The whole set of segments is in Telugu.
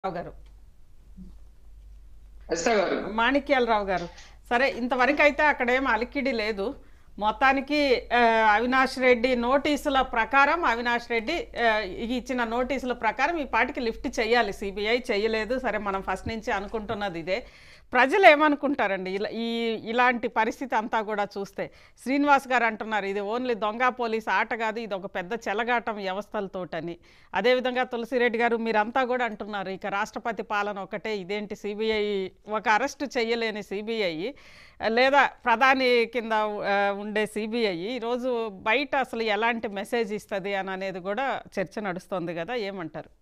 రావు గారు అజిత గారు మాణిక్యాలరావు గారు సరే ఇంతవరకు అయితే అక్కడ ఏం అలికిడి లేదు మొత్తానికి ఆ, అవినాష్ రెడ్డి నోటీసుల ప్రకారం అవినాష్ రెడ్డి ఆ, ఇచ్చిన నోటీసుల ప్రకారం ఈ పాటికి లిఫ్ట్ చేయాలి సిబిఐ చేయలేదు సరే మనం ఫస్ట్ నుంచి అనుకుంటున్నది ఇదే ప్రజలు ఏమనుకుంటారండి ఇలా ఈ ఇలాంటి పరిస్థితి అంతా కూడా చూస్తే శ్రీనివాస్ గారు అంటున్నారు ఇది ఓన్లీ దొంగ పోలీస్ ఆట కాదు ఇది ఒక పెద్ద చెలగాటం వ్యవస్థలతోటని అదేవిధంగా తులసిరెడ్డి గారు మీరంతా కూడా అంటున్నారు ఇక రాష్ట్రపతి పాలన ఒకటే ఇదేంటి సిబిఐ ఒక అరెస్ట్ చేయలేని సిబిఐ లేదా ప్రధాని కింద ఆ, ఉండే సిబిఐ ఈరోజు బయట అసలు ఎలాంటి మెసేజ్ ఇస్తుంది అని అనేది కూడా చర్చ నడుస్తుంది కదా ఏమంటారు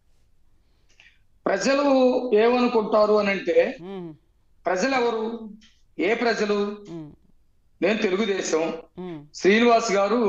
ప్రజలు ఏమనుకుంటారు అని అంటే ఉమ్, ప్రజలు ఎవరు ఏ ప్రజలు ఉమ్, నేను తెలుగుదేశం ఉమ్, శ్రీనివాస్ గారు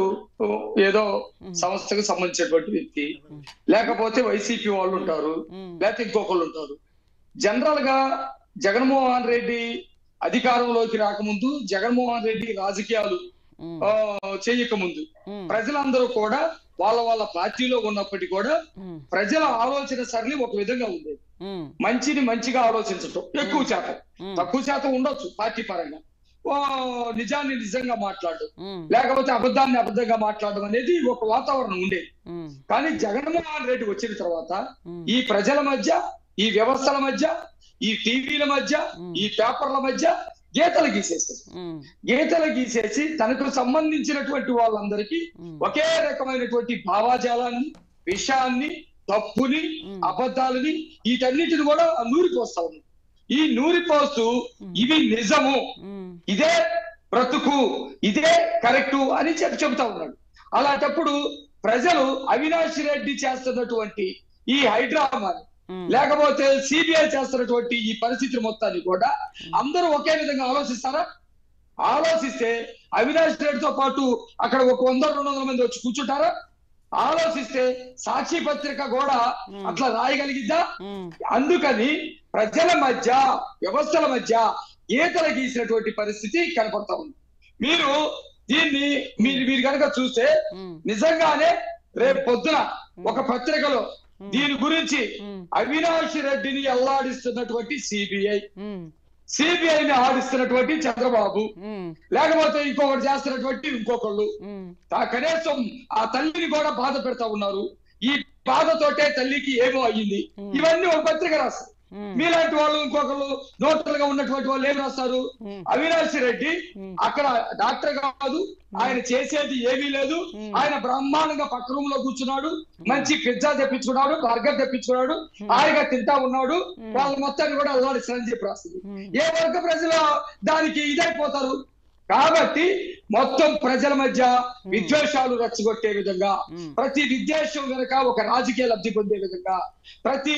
ఏదో సంస్థకు సంబంధించినటువంటి వ్యక్తి లేకపోతే వైసీపీ వాళ్ళు ఉంటారు ఉమ్, లేకపోతే ఇంకొకళ్ళు ఉంటారు జనరల్ గా జగన్మోహన్ రెడ్డి అధికారంలోకి రాకముందు జగన్మోహన్ రెడ్డి రాజకీయాలు ఉమ్, ఆ, చేయకముందు ఉమ్, ప్రజలందరూ కూడా వాళ్ళ వాళ్ళ పార్టీలో ఉన్నప్పటికీ కూడా ఉమ్, ప్రజల ఆలోచన సరళి ఒక విధంగా ఉండేది ఉమ్, మంచిని మంచిగా ఆలోచించటం ఎక్కువ శాతం ఉమ్, తక్కువ శాతం ఉండొచ్చు పార్టీ పరంగా ఓ నిజాన్ని నిజంగా మాట్లాడడం ఉమ్, లేకపోతే అబద్ధాన్ని అబద్ధంగా మాట్లాడడం అనేది ఒక వాతావరణం ఉండేది ఉమ్, కానీ జగన్మోహన్ రెడ్డి వచ్చిన తర్వాత ఉమ్, ఈ ప్రజల మధ్య ఈ వ్యవస్థల మధ్య ఈ టీవీల మధ్య ఈ పేపర్ల మధ్య గీతలు గీసేస్తారు ఉమ్, గీతలు గీసేసి తనకు సంబంధించినటువంటి వాళ్ళందరికీ ఉమ్, ఒకే రకమైనటువంటి భావాజాలాన్ని విషయాన్ని తప్పుని ఉమ్. అబద్ధాలని వీటన్నిటిని కూడా నూరిపోస్తా ఉంది ఈ నూరిపోస్తూ ఇవి నిజము ఉమ్, ఇదే బ్రతుకు ఇదే కరెక్టు అని చెప్పి చెబుతా ఉన్నాడు అలాంటప్పుడు ప్రజలు అవినాష్ రెడ్డి చేస్తున్నటువంటి ఈ హైడ్రామాని ఉమ్, లేకపోతే సిబిఐ చేస్తున్నటువంటి ఈ పరిస్థితి మొత్తాన్ని కూడా అందరూ ఒకే విధంగా ఆలోచిస్తారా ఆలోచిస్తే అవినాష్ రెడ్డితో పాటు అక్కడ ఒక వంద రెండు వందల మంది వచ్చి కూర్చుంటారా ఆలోచిస్తే సాక్షి పత్రిక కూడా అట్లా రాయగలిగిద్దా ఉమ్, అందుకని ప్రజల మధ్య వ్యవస్థల మధ్య గీతలు గీసినటువంటి పరిస్థితి కనపడతా ఉంది మీరు దీన్ని మీరు మీరు కనుక చూస్తే ఉమ్, నిజంగానే రేపు పొద్దున ఒక పత్రికలో దీని గురించి ఉమ్, అవినాష్ రెడ్డిని అల్లాడిస్తున్నటువంటి సిబిఐ ఉమ్, సిబిఐని ఆడిస్తున్నటువంటి చంద్రబాబు ఉమ్, లేకపోతే ఇంకొకటి చేస్తున్నటువంటి ఇంకొకళ్ళు ఉమ్, ఆ కనీసం ఆ తల్లిని కూడా బాధ పెడతా ఉన్నారు ఈ బాధతోటే తల్లికి ఏమో అయ్యింది ఇవన్నీ ఒక పత్రిక రాస్తారు ఉమ్, మీలాంటి వాళ్ళు ఇంకొకళ్ళు నోటలుగా ఉన్నటువంటి వాళ్ళు ఏం రాస్తారు ఉమ్, అవినాష్ రెడ్డి ఉమ్. అక్కడ డాక్టర్ కాదు ఆయన చేసేది ఏమీ లేదు ఆయన బ్రహ్మాండంగా పక్క రూమ్ లో కూర్చున్నాడు మంచి పిజ్జా తెప్పించుకున్నాడు బర్గర్ తెప్పించుకున్నాడు హాయిగా తింటా ఉన్నాడు వాళ్ళ మొత్తాన్ని కూడా అల్లాడిస్తారని చెప్పి రాస్తుంది ఏ వర్గ ప్రజలు దానికి ఇదైపోతారు కాబట్టి మొత్తం ప్రజల మధ్య విద్వేషాలు రెచ్చగొట్టే విధంగా ప్రతి విద్వేషం వెనుక ఒక రాజకీయ లబ్ధి పొందే విధంగా ప్రతి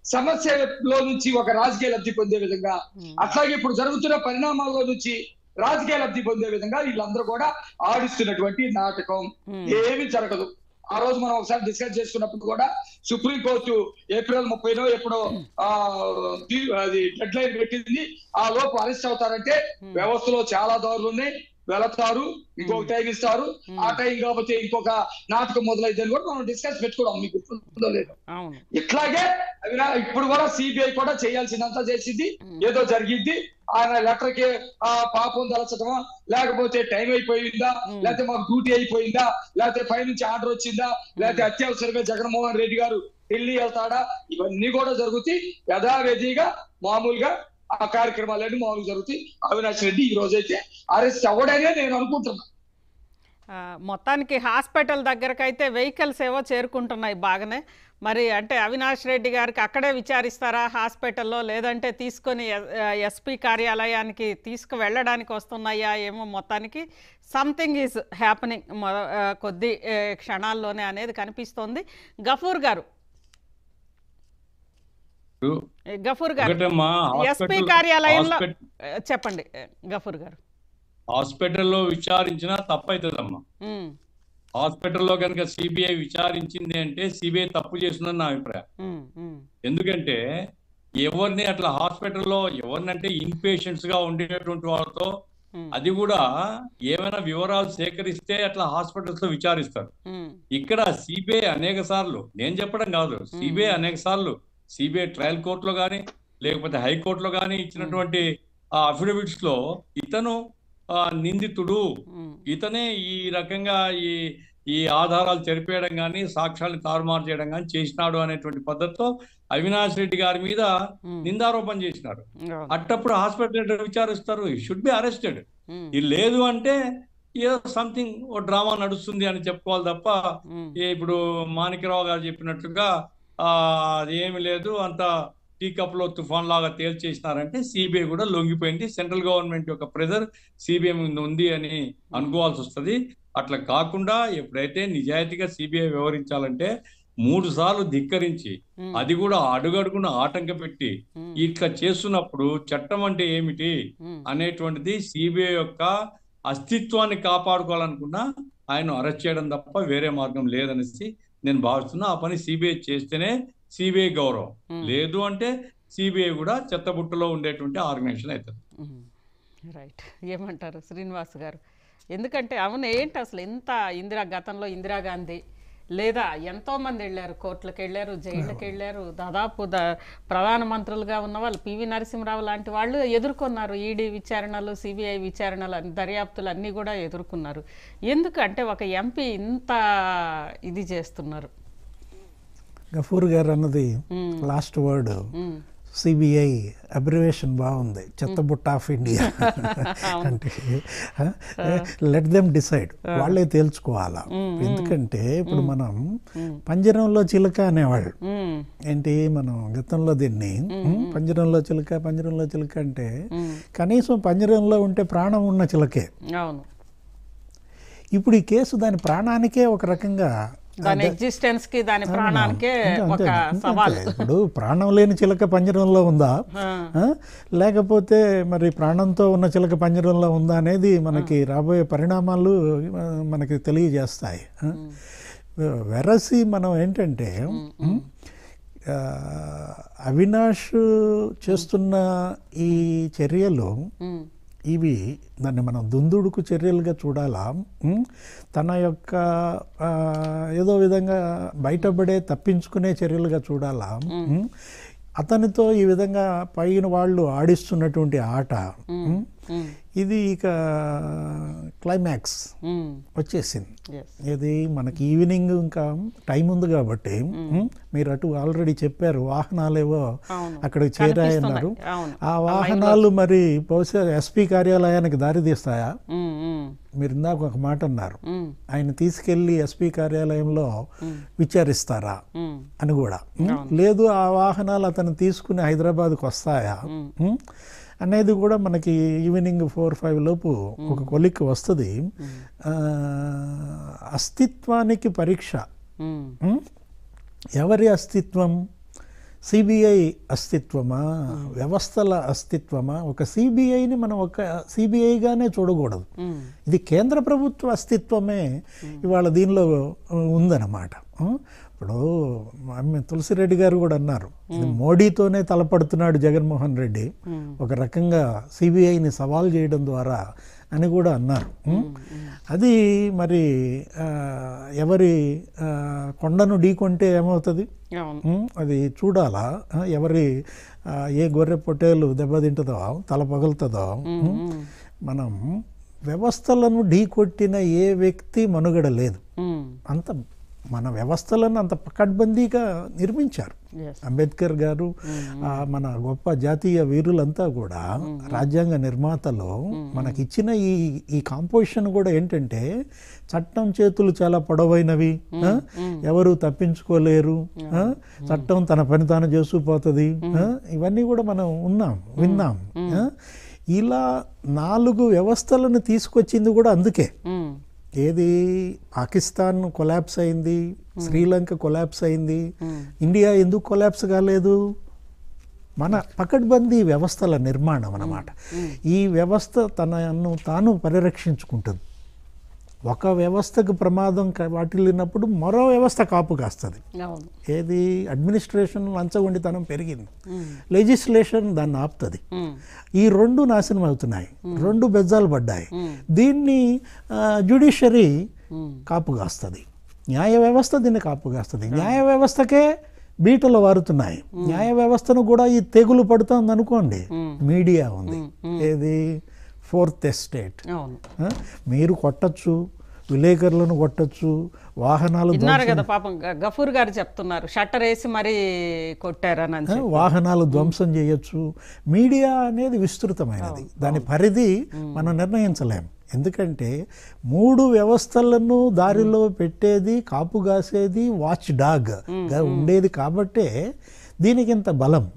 సమస్యలో నుంచి ఒక రాజకీయ లబ్ధి పొందే విధంగా అట్లాగే ఇప్పుడు జరుగుతున్న పరిణామాల్లో నుంచి రాజకీయ లబ్ధి పొందే విధంగా వీళ్ళందరూ కూడా ఆడిస్తున్నటువంటి నాటకం ఏమీ జరగదు ఆ రోజు మనం ఒకసారి డిస్కస్ చేసుకున్నప్పుడు కూడా సుప్రీం కోర్టు ఏప్రిల్ ముప్పైనో ఎప్పుడో ఆ తీ- అది డెడ్ లైన్ పెట్టింది ఆ లోపు అరెస్ట్ అవుతారంటే వ్యవస్థలో చాలా దారులు ఉన్నాయి వెళతారు ఇంకొక టైం ఇస్తారు ఆ టైం కాకపోతే ఇంకొక నాటకం మొదలైందని కూడా మనం డిస్కస్ పెట్టుకోవడం మీకు గుర్తుందో లేదు అవును ఇట్లాగే అవినా ఇప్పుడు కూడా సిబిఐ కూడా చేయాల్సిందంతా చేసింది ఏదో జరిగింది ఆయన లెటర్ కి ఆ పాపం తలచటమా లేకపోతే టైం అయిపోయిందా లేకపోతే మాకు డ్యూటీ అయిపోయిందా లేకపోతే పైనుంచి ఆర్డర్ వచ్చిందా లేకపోతే అత్యవసరంగా జగన్మోహన్ రెడ్డి గారు ఢిల్లీ వెళ్తాడా ఇవన్నీ కూడా జరుగుతాయి యథావిధిగా మామూలుగా ఆ కార్యక్రమాలన్నీ మామూలుగా జరుగుతాయి అవినాష్ రెడ్డి ఈ రోజైతే అరెస్ట్ అవ్వడనే నేను అనుకుంటున్నా ఆ, మొత్తానికి హాస్పిటల్ దగ్గరకైతే వెహికల్స్ ఏవో చేరుకుంటున్నాయి బాగానే మరి అంటే అవినాష్ రెడ్డి గారికి అక్కడే విచారిస్తారా హాస్పిటల్లో లేదంటే తీసుకొని ఎస్పీ కార్యాలయానికి తీసుకు వెళ్ళడానికి వస్తున్నాయా ఏమో మొత్తానికి సంథింగ్ ఈజ్ హ్యాపెనింగ్ కొద్ది ఆ, క్షణాల్లోనే అనేది కనిపిస్తోంది గఫూర్ గారు ఏ, గఫూర్ గారు ఒకటమ్మా ఎస్పీ హాస్పిటల్ కార్యాలయంలో హాస్పిటల్ ఆ, చెప్పండి ఆ, గఫూర్ గారు హాస్పిటల్లో విచారించినా తప్పవుతుందమ్మా ఉమ్, హాస్పిటల్లో కనుక సిబిఐ విచారించింది అంటే సిబిఐ తప్పు చేస్తుందని నా అభిప్రాయం ఉమ్, ఉమ్, ఎందుకంటే ఎవరిని అట్లా హాస్పిటల్లో ఎవరినంటే ఇన్పేషెంట్స్ గా ఉండేటువంటి వాళ్ళతో ఉమ్, అది కూడా ఏమైనా వివరాలు సేకరిస్తే అట్లా హాస్పిటల్స్ లో విచారిస్తారు ఉమ్, ఇక్కడ సిబిఐ అనేక సార్లు నేను చెప్పడం కాదు సిబిఐ అనేక సార్లు సిబిఐ ట్రయల్ కోర్టులో కానీ లేకపోతే హైకోర్టులో కానీ ఇచ్చినటువంటి ఆ అఫిడవిట్స్ లో ఇతను ఆ, నిందితుడు ఉమ్, ఇతనే ఈ రకంగా ఈ ఈ ఆధారాలు చెరిపేయడం కానీ సాక్ష్యాలను తారుమారు చేయడం కానీ చేసినాడు అనేటువంటి పద్ధతితో అవినాష్ రెడ్డి గారి మీద ఉమ్, నిందారోపణ చేసినారు అవును. అట్టప్పుడు హాస్పిటల్ విచారిస్తారు షుడ్ బి అరెస్టెడ్ ఉమ్, ఇది లేదు అంటే ఏదో సంథింగ్ ఓ డ్రామా నడుస్తుంది అని చెప్పుకోవాలి తప్ప ఉమ్, ఏ ఇప్పుడు మాణిక్యరావు గారు చెప్పినట్లుగా ఆ అదేమి లేదు అంత టీ కప్ లో తుఫాన్ లాగా తేల్చేసినారంటే సిబిఐ కూడా లొంగిపోయింది సెంట్రల్ గవర్నమెంట్ యొక్క ప్రెజర్ సిబిఐ మీద ఉంది అని అనుకోవాల్సి వస్తుంది అట్లా కాకుండా ఎప్పుడైతే నిజాయితీగా సిబిఐ వ్యవహరించాలంటే మూడు సార్లు ధిక్కరించి ఉమ్, అది కూడా అడుగడుగున ఆటంక పెట్టి ఉమ్, ఇట్లా చేస్తున్నప్పుడు చట్టం అంటే ఏమిటి ఉమ్, అనేటువంటిది సిబిఐ యొక్క అస్తిత్వాన్ని కాపాడుకోవాలనుకున్నా ఆయన అరెస్ట్ చేయడం తప్ప వేరే మార్గం లేదనేసి నేను భావిస్తున్నా ఆ పని సిబిఐ చేస్తేనే సిబిఐ గౌరవం ఉమ్. లేదు అంటే సిబిఐ కూడా చెత్తబుట్టలో ఉండేటువంటి ఆర్గనైజేషన్ అవుతుంది మ్మ్. రైట్ ఏమంటారు శ్రీనివాస్ గారు ఎందుకంటే అవును ఏంటి అసలు ఎంత ఇందిరా గతంలో ఇందిరాగాంధీ లేదా ఎంతో మంది వెళ్ళారు కోర్టులకు వెళ్ళారు జైళ్ళకి వెళ్ళారు దాదాపు ద ప్రధానమంత్రులుగా ఉన్న వాళ్ళు పివి నరసింహరావు లాంటి వాళ్ళు ఎదుర్కొన్నారు ఈడీ విచారణలు సిబిఐ విచారణలు అన్ని దర్యాప్తులు అన్నీ కూడా ఎదుర్కొన్నారు ఎందుకు అంటే ఒక ఎంపీ ఇంత ఇది చేస్తున్నారు గఫూర్ గారు అన్నది మ్మ్. లాస్ట్ వర్డ్ మ్మ్. సిబిఐ అబ్రివేషన్ బాగుంది చెత్తబుట్ట ఆఫ్ ఇండియా అంటే లెట్ దెమ్ డిసైడ్ వాళ్ళే తేల్చుకోవాలా ఎందుకంటే ఇప్పుడు మనం పంజరంలో చిలుక అనేవాళ్ళు మ్మ్. ఏంటి మనం గతంలో దీన్ని ఉమ్, పంజరంలో చిలుక పంజరంలో చిలుక అంటే మ్మ్. కనీసం పంజరంలో ఉంటే ప్రాణం ఉన్న చిలకే అవును ఇప్పుడు ఈ కేసు దాని ప్రాణానికే ఒక రకంగా దాని ఎగ్జిస్టెన్స్ కి దాని ప్రాణానికే అంతే, ఒక అంతే, అంతే. సవాల్ ఇప్పుడు ప్రాణం లేని చిలక పంజరంలో ఉందా ఆ, ఆ? లేకపోతే మరి ప్రాణంతో ఉన్న చిలక పంజరంలో ఉందా అనేది మనకి రాబోయే పరిణామాలు ఆ, మనకి తెలియజేస్తాయి ఆ? వెరసి మనం ఏంటంటే ఉమ్, ఆ, అవినాష్ చేస్తున్న ఈ చర్యలు ఉమ్, ఇవి దాన్ని మనం దుందుడుకు చర్యలుగా చూడాలా ఉమ్, తన యొక్క ఆ, ఏదో విధంగా బయటపడే తప్పించుకునే చర్యలుగా చూడాలా ఉమ్, అతనితో ఈ విధంగా పైన వాళ్ళు ఆడిస్తున్నటువంటి ఆట ఉమ్, ఉమ్, ఇది ఇక క్లైమాక్స్ ఉమ్, వచ్చేసింది yes. ఇది మనకి ఈవినింగ్ ఇంకా టైం ఉంది కాబట్టి ఉమ్, మీరు అటు ఆల్రెడీ చెప్పారు వాహనాలేవో అవును. అక్కడికి చేరాయన్నారు కనిపిస్తున్నాయి. అవును. ఆ వాహనాలు మరి బహుశా ఎస్పీ కార్యాలయానికి దారి తీస్తాయా ఉమ్, ఉమ్, మీరు ఇందాక ఒక మాట అన్నారు ఉమ్, ఆయన తీసుకెళ్లి ఎస్పీ కార్యాలయంలో విచారిస్తారా ఉమ్, అని కూడా ఉమ్, లేదు ఆ వాహనాలు అతను తీసుకుని హైదరాబాద్కు వస్తాయా ఉమ్, అనేది కూడా మనకి ఈవినింగ్ ఫోర్ ఫైవ్ లోపు ఒక కొలిక్కి వస్తుంది ఆ, అస్తిత్వానికి పరీక్ష ఉమ్, ఉమ్, ఎవరి అస్తిత్వం సిబిఐ అస్తిత్వమా వ్యవస్థల అస్తిత్వమా ఒక సిబిఐని మనం ఒక సిబిఐగానే చూడకూడదు ఉమ్, ఇది కేంద్ర ప్రభుత్వ అస్తిత్వమే ఇవాళ దీనిలో ఉందన్నమాట ఆ? ఇప్పుడు ఆమె తులసిరెడ్డి గారు కూడా అన్నారు ఇది మోడీతోనే తలపడుతున్నాడు జగన్మోహన్ రెడ్డి ఒక రకంగా సిబిఐని సవాల్ చేయడం ద్వారా అని కూడా అన్నారు ఉం? అది మరి ఆ, ఎవరి ఆ, కొండను ఢీకొంటే ఏమవుతుంది అవును ఉం? అది చూడాలా ఆ, ఎవరి ఆ, ఏ గొర్రె పొట్టేలు దెబ్బతింటుందో తల పగులుతుందో ఉం? మనం వ్యవస్థలను ఢీకొట్టిన ఏ వ్యక్తి మనుగడ లేదు ఉమ్, అంత మన వ్యవస్థలను అంత పకడ్బందీగా నిర్మించారు yes. అంబేద్కర్ గారు ఆ, మన గొప్ప జాతీయ వీరులంతా కూడా రాజ్యాంగ నిర్మాతలు మనకిచ్చిన ఈ ఈ కాంపోజిషన్ కూడా ఏంటంటే చట్టం చేతులు చాలా పొడవైనవి ఆ? ఎవరు తప్పించుకోలేరు ఆ? చట్టం తన పని తాను చేసుకుపోతుంది ఆ? ఇవన్నీ కూడా మనం ఉన్నాం విన్నాం ఆ? ఇలా నాలుగు వ్యవస్థలను తీసుకొచ్చింది కూడా అందుకే ఉమ్, ఏది పాకిస్తాన్ కొలాప్స్ అయింది శ్రీలంక కొలాప్స్ అయింది ఇండియా ఎందుకు కొలాప్స్ కాలేదు మన పకడ్బందీ వ్యవస్థల నిర్మాణం అన్నమాట ఈ వ్యవస్థ తనను తాను పరిరక్షించుకుంటుంది ఒక వ్యవస్థకు ప్రమాదం క- వాటిల్లినప్పుడు మరో వ్యవస్థ కాపు కాస్తుంది అవును ఏది అడ్మినిస్ట్రేషన్ లంచగొండితనం పెరిగింది ఉమ్, లెజిస్లేషన్ దాన్ని ఆపుతుంది ఉమ్, ఈ రెండు నాశనం అవుతున్నాయి రెండు బెజ్జాలు పడ్డాయి దీన్ని జ్యుడిషరీ ఉమ్, కాపు కాస్తుంది న్యాయ వ్యవస్థ దీన్ని కాపు కాస్తుంది న్యాయ వ్యవస్థకే బీటలు వారుతున్నాయి న్యాయ వ్యవస్థను కూడా ఈ తెగులు పడుతుంది అనుకోండి మీడియా ఉంది ఏది ఫోర్త్ ఎస్టేట్ అవును ఆ? మీరు కొట్టచ్చు విలేకరులను కొట్టచ్చు వాహనాలు విన్నారు కదా పాపం గ- గఫూర్ గారు చెప్తున్నారు షట్టర్ వేసి మరీ కొట్టారని అని ఆ, వాహనాలు ధ్వంసం చేయొచ్చు మీడియా అనేది విస్తృతమైనది దాని పరిధి మనం నిర్ణయించలేం ఎందుకంటే మూడు వ్యవస్థలను దారిలో పెట్టేది కాపు కాసేది వాచ్ డాగ్ గా ఉండేది కాబట్టే దీనికి ఇంత బలం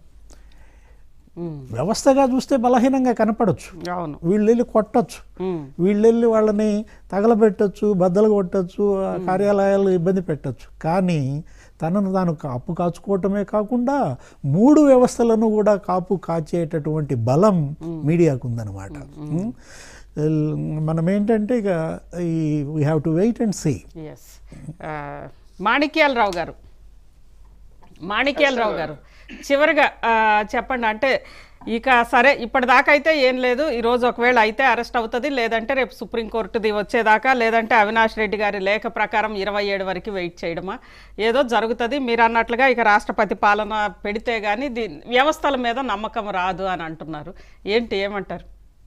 ఉమ్, వ్యవస్థగా చూస్తే బలహీనంగా కనపడచ్చు అవును వీళ్ళు వెళ్ళి కొట్టచ్చు ఉమ్, వీళ్ళు వెళ్ళి వాళ్ళని తగలబెట్టచ్చు బద్దలు కొట్టచ్చు ఆ కార్యాలయాలు ఇబ్బంది పెట్టచ్చు కానీ తనను తాను కాపు కాచుకోవటమే కాకుండా మూడు వ్యవస్థలను కూడా కాపు కాచేటటువంటి బలం మీడియాకు ఉందన్నమాట ఉమ్. మనం ఏంటంటే ఇక ఈ we have to wait and see yes Manikyala Rao garu Manikyala Rao గారు చివరిగా ఆ, చెప్పండి అంటే ఇక సరే ఇప్పటిదాకా అయితే ఏం లేదు ఈరోజు ఒకవేళ అయితే అరెస్ట్ అవుతుంది లేదంటే రేపు సుప్రీంకోర్టుది వచ్చేదాకా లేదంటే అవినాష్ రెడ్డి గారి లేఖ ప్రకారం ఇరవై ఏడు వరకు వెయిట్ చేయడమా ఏదో జరుగుతుంది మీరు అన్నట్లుగా ఇక రాష్ట్రపతి పాలన పెడితే కానీ దీ వ్యవస్థల మీద నమ్మకం రాదు అని అంటున్నారు ఏంటి ఏమంటారు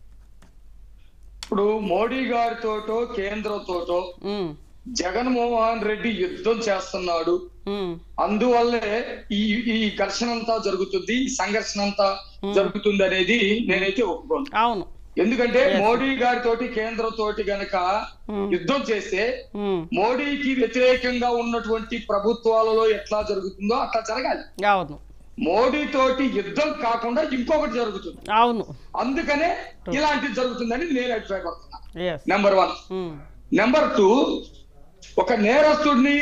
ఇప్పుడు మోడీ గారితోటో కేంద్రంతోటో ఉమ్, జగన్మోహన్ రెడ్డి యుద్ధం చేస్తున్నాడు ఉమ్, అందువల్లే ఈ ఈ ఘర్షణ అంతా జరుగుతుంది ఈ సంఘర్షణ అంతా జరుగుతుంది అనేది నేనైతే ఒప్పుకోను అవును ఎందుకంటే మోడీ గారితోటి కేంద్రంతోటి గనక యుద్ధం చేస్తే ఉమ్, మోడీకి వ్యతిరేకంగా ఉన్నటువంటి ప్రభుత్వాలలో ఎట్లా జరుగుతుందో అట్లా జరగాలి అవును మోడీ తోటి యుద్ధం కాకుండా ఇంకొకటి జరుగుతుంది అవును అందుకనే ఇలాంటిది జరుగుతుందని నేను అభిప్రాయపడుతున్నా yes number one number two ఒక నేరస్తుడిని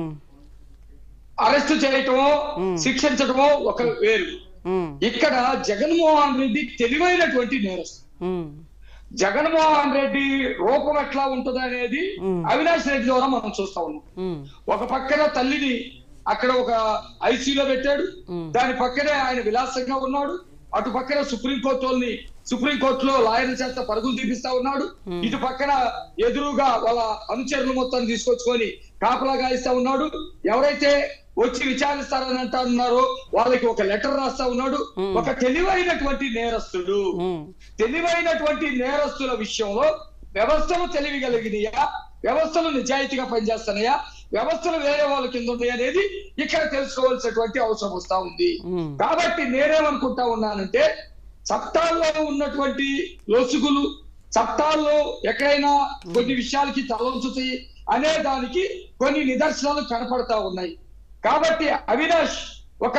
అరెస్ట్ చేయటమో శిక్షించటమో ఒక వేరు ఇక్కడ జగన్మోహన్ రెడ్డి తెలివైనటువంటి నేరస్తుడు జగన్మోహన్ రెడ్డి రూపం ఎట్లా ఉంటది అనేది అవినాష్ రెడ్డి ద్వారా మనం చూస్తా ఉన్నాం ఒక పక్కన తల్లిని అక్కడ ఒక ఐసీలో పెట్టాడు దాని పక్కనే ఆయన విలాసంగా ఉన్నాడు అటు పక్కన సుప్రీంకోర్టు వాళ్ళని సుప్రీంకోర్టులో లాయర్ల చేత పరుగులు తీపిస్తా ఉన్నాడు ఇటు పక్కన ఎదురుగా వాళ్ళ అనుచరులు మొత్తం తీసుకొచ్చుకొని కాపలా గాయిస్తా ఉన్నాడు ఎవరైతే వచ్చి విచారిస్తారని అంటున్నారో వాళ్ళకి ఒక లెటర్ రాస్తా ఉన్నాడు ఒక తెలివైనటువంటి నేరస్తుడు తెలివైనటువంటి నేరస్తుల విషయంలో వ్యవస్థలు తెలివి కలిగినాయా వ్యవస్థలు నిజాయితీగా పనిచేస్తున్నాయా వ్యవస్థలు వేరే వాళ్ళ కింద ఉన్నాయి అనేది ఇక్కడ తెలుసుకోవాల్సినటువంటి అవసరం వస్తా ఉంది కాబట్టి నేనేమనుకుంటా ఉన్నానంటే చట్టాల్లో ఉన్నటువంటి లొసుగులు చట్టాల్లో ఎక్కడైనా కొన్ని విషయాలకి తలవంచుతాయి అనే దానికి కొన్ని నిదర్శనాలు కనపడతా ఉన్నాయి కాబట్టి అవినాష్ ఒక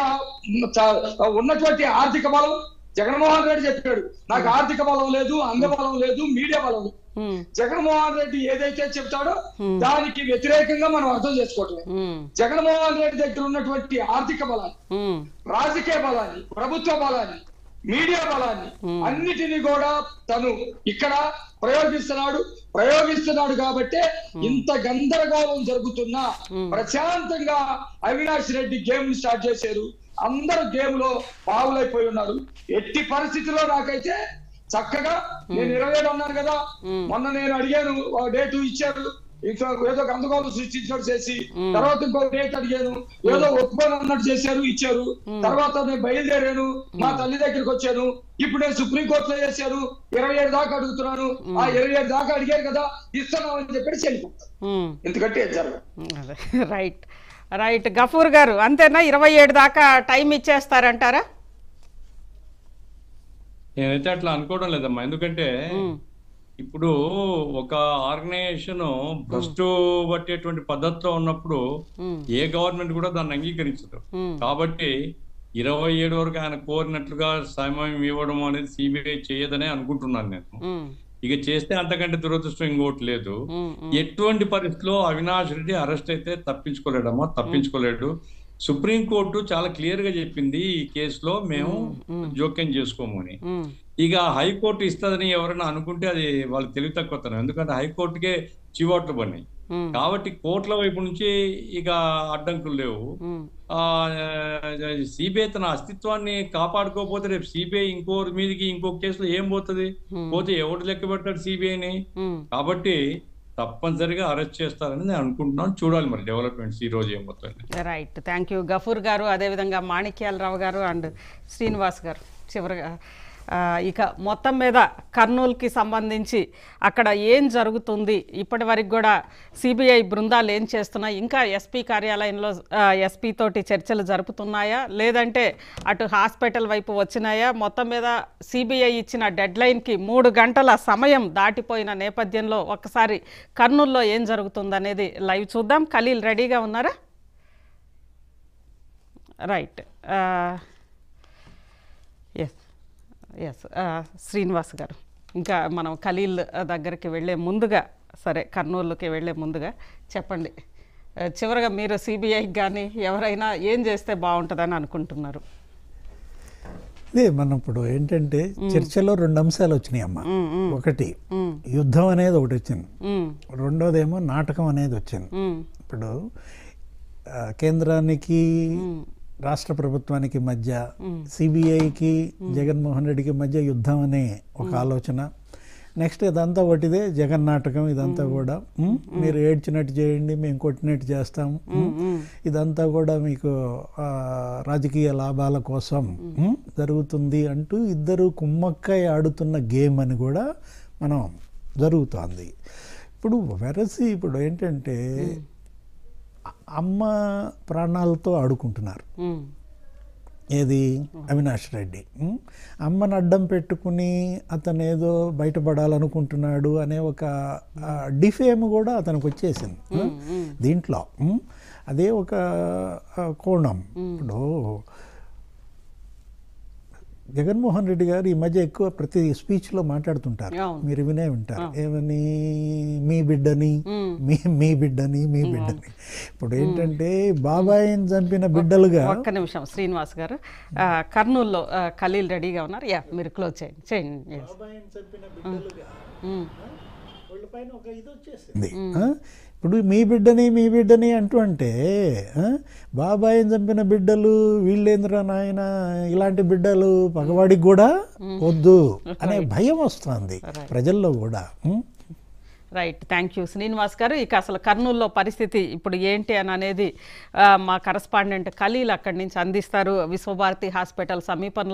చ- ఉన్నటువంటి ఆర్థిక బలం జగన్మోహన్ రెడ్డి చెప్పాడు నాకు ఆర్థిక బలం లేదు అంగబలం లేదు మీడియా బలం లేదు జగన్మోహన్ రెడ్డి ఏదైతే చెప్తాడో దానికి వ్యతిరేకంగా మనం అర్థం చేసుకోవటమే జగన్మోహన్ రెడ్డి దగ్గర ఉన్నటువంటి ఆర్థిక బలాన్ని రాజకీయ బలాన్ని ప్రభుత్వ బలాన్ని మీడియా బలాన్ని అన్నిటినీ కూడా తను ఇక్కడ ప్రయోగిస్తున్నాడు ప్రయోగిస్తున్నాడు కాబట్టే ఇంత గందరగోళం జరుగుతున్నా ప్రశాంతంగా అవినాష్ రెడ్డి గేమ్ స్టార్ట్ చేశారు అందరూ గేమ్ లో పావులైపోయి ఉన్నారు ఎట్టి పరిస్థితిలో నాకైతే చక్కగా నేను ఇరవై ఏడు అన్నాను కదా మొన్న నేను అడిగాను డేట్ ఇచ్చారు ఇంకా ఏదో గందరగోళం సృష్టించినట్టు చేసి తర్వాత ఇంకో డేట్ అడిగాను ఏదో ఒప్పుకొని అన్నట్టు చేశారు ఇచ్చారు తర్వాత నేను బయలుదేరాను మా తల్లి దగ్గరికి వచ్చాను ఇప్పుడు నేను సుప్రీం కోర్టులో చేశాను ఇరవై ఏడు దాకా అడుగుతున్నాను ఆ ఇరవై ఏడు దాకా అడిగారు కదా ఇస్తున్నాం అని చెప్పి చెల్లిపోతాను ఎందుకంటే ఇది జరగదు రైట్ రైట్ గఫూర్ గారు అంతేనా ఇరవై ఏడు దాకా టైం ఇచ్చేస్తారంటారా నేనైతే అట్లా అనుకోవడం లేదమ్మా ఎందుకంటే ఇప్పుడు ఒక ఆర్గనైజేషన్ భ్రష్టు పట్టేటువంటి పద్ధతిలో ఉన్నప్పుడు ఏ గవర్నమెంట్ కూడా దాన్ని అంగీకరించదు కాబట్టి ఇరవై ఏడు వరకు ఆయన కోరినట్లుగా సమయం ఇవ్వడం అనేది సిబిఐ చేయదనే అనుకుంటున్నాను నేను ఇక చేస్తే అంతకంటే దురదృష్టం ఇంకోటి లేదు ఎటువంటి పరిస్థితిలో అవినాష్ రెడ్డి అరెస్ట్ అయితే తప్పించుకోలేడమ్మా తప్పించుకోలేడు సుప్రీంకోర్టు చాలా క్లియర్ గా చెప్పింది ఈ కేసులో మేము జోక్యం చేసుకోమని ఇక హైకోర్టు ఇస్తుందని ఎవరైనా అనుకుంటే అది వాళ్ళు తెలివి తక్కువతనం ఎందుకంటే హైకోర్టుకే చివాట్లు పడినాయి కాబట్టి కోర్టుల వైపు నుంచి ఇక అడ్డంకులు లేవు సిబిఐ తన అస్తిత్వాన్ని కాపాడుకోకపోతే రేపు సిబిఐ ఇంకో మీదకి ఇంకో కేసులో ఏం పోతుంది పోతే ఎవడు లెక్క పెట్టాడు సిబిఐని కాబట్టి తప్పనిసరిగా అరెస్ట్ చేస్తారని నేను అనుకుంటున్నాను చూడాలి మరి డెవలప్మెంట్స్ ఈ రోజు ఏమవుతుంది రైట్ థ్యాంక్ యూ గఫూర్ గారు అదేవిధంగా మాణిక్యాలరావు గారు అండ్ శ్రీనివాస్ గారు చివరిగా ఆ, ఇక మొత్తం మీద కర్నూలుకి సంబంధించి అక్కడ ఏం జరుగుతుంది ఇప్పటి వరకు కూడా సిబిఐ బృందాలు ఏం చేస్తున్నాయి ఇంకా ఎస్పీ కార్యాలయంలో ఎస్పీ తోటి చర్చలు జరుపుతున్నాయా లేదంటే అటు హాస్పిటల్ వైపు వచ్చినాయా మొత్తం మీద సిబిఐ ఇచ్చిన డెడ్ లైన్కి మూడు గంటల సమయం దాటిపోయిన నేపథ్యంలో ఒక్కసారి కర్నూలులో ఏం జరుగుతుందనేది లైవ్ చూద్దాం ఖలీల్ రెడీగా ఉన్నారా రైట్ ఎస్ ఎస్ శ్రీనివాస్ గారు ఇంకా మనం ఖలీల్ దగ్గరికి వెళ్ళే ముందుగా సరే కర్నూలుకి వెళ్ళే ముందుగా చెప్పండి ఆ, చివరగా మీరు సిబిఐకి కానీ ఎవరైనా ఏం చేస్తే బాగుంటుందని అనుకుంటున్నారు ఇదే మనం ఇప్పుడు ఏంటంటే చర్చలో రెండు అంశాలు వచ్చినాయి అమ్మ ఒకటి యుద్ధం అనేది ఒకటి వచ్చింది మ్మ్, రెండోదేమో నాటకం అనేది వచ్చింది మ్మ్, ఇప్పుడు ఆ, కేంద్రానికి రాష్ట్ర ప్రభుత్వానికి మధ్య సిబిఐకి జగన్మోహన్ రెడ్డికి మధ్య యుద్ధం అనే ఒక ఆలోచన నెక్స్ట్ ఇదంతా ఒకటిదే జగన్ నాటకం ఇదంతా కూడా ఉమ్, మీరు ఏడ్చినట్టు చేయండి మేము కొట్టినట్టు చేస్తాం ఉమ్, ఇదంతా కూడా మీకు ఆ, రాజకీయ లాభాల కోసం ఉమ్, జరుగుతుంది అంటూ ఇద్దరు కుమ్మక్కై ఆడుతున్న గేమ్ అని కూడా మనం జరుగుతోంది ఇప్పుడు వెరసి ఇప్పుడు ఏంటంటే అ- అమ్మ ప్రాణాలతో ఆడుకుంటున్నారు మ్మ్, ఏది అవినాష్ రెడ్డి ఉం? అమ్మను అడ్డం పెట్టుకుని అతను ఏదో బయటపడాలనుకుంటున్నాడు అనే ఒక డిఫేమ్ కూడా అతనికి వచ్చేసింది ఉం? దీంట్లో ఉం? అదే ఒక ఆ, కోణం ఇప్పుడు జగన్మోహన్ రెడ్డి గారు ఈ మధ్య ఎక్కువ ప్రతి స్పీచ్లో మాట్లాడుతుంటారు అవును. మీరు వినే వింటారు ఏమని మీ బిడ్డని మీ మీ బిడ్డని మీ బిడ్డని ఇప్పుడు ఏంటంటే బాబాయిని చంపిన బిడ్డలుగా ఒక్క నిమిషం శ్రీనివాస్ గారు ఆ, కర్నూలులో ఆ, ఖలీల్ రెడీగా ఉన్నారు యా మీరు క్లోజ్ చేయండి చేయండి yes. మ్మ్, ఉంది. ఆ? ఇప్పుడు మీ బిడ్డని మీ బిడ్డని అంటూ అంటే ఆ? బాబాయిని చంపిన బిడ్డలు వీళ్ళేంద్రా నాయన ఇలాంటి బిడ్డలు పగవాడికి కూడా వద్దు అనే భయం వస్తుంది ప్రజల్లో కూడా ఉం? Right thank you Srinivas garu ఇక అసలు కర్నూలులో పరిస్థితి ఇప్పుడు ఏంటి అని అనేది ఆ, మా కరస్పాండెంట్ ఖలీల్ అక్కడి నుంచి అందిస్తారు విశ్వభారతి హాస్పిటల్ సమీపంలో